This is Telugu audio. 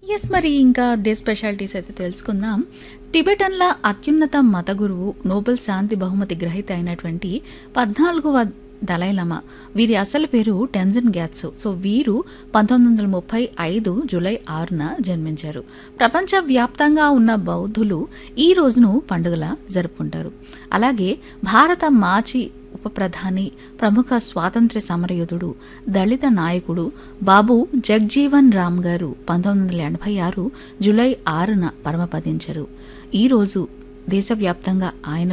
ఎస్ మరి ఇంకా డే స్పెషాలిటీస్ అయితే తెలుసుకుందాం టిబెటన్ల అత్యున్నత మత గురువు నోబెల్ శాంతి బహుమతి గ్రహీత అయినటువంటి పద్నాలుగవ దలైలమా వీరి అసలు పేరు టెన్జన్ గ్యాట్సు సో వీరు పంతొమ్మిది వందల ముప్పై ఐదు జూలై ఆరున జన్మించారు ప్రపంచ వ్యాప్తంగా ఉన్న బౌద్ధులు ఈ రోజును పండుగలా జరుపుకుంటారు అలాగే భారత మాజీ ఉప ప్రధాని ప్రముఖ స్వాతంత్ర్య సమరయోధుడు దళిత నాయకుడు బాబు జగ్జీవన్ రామ్ గారు పంతొమ్మిది వందల ఎనభై ఆరు జూలై ఆరున పరమపదించారు ఈ రోజు దేశవ్యాప్తంగా ఆయన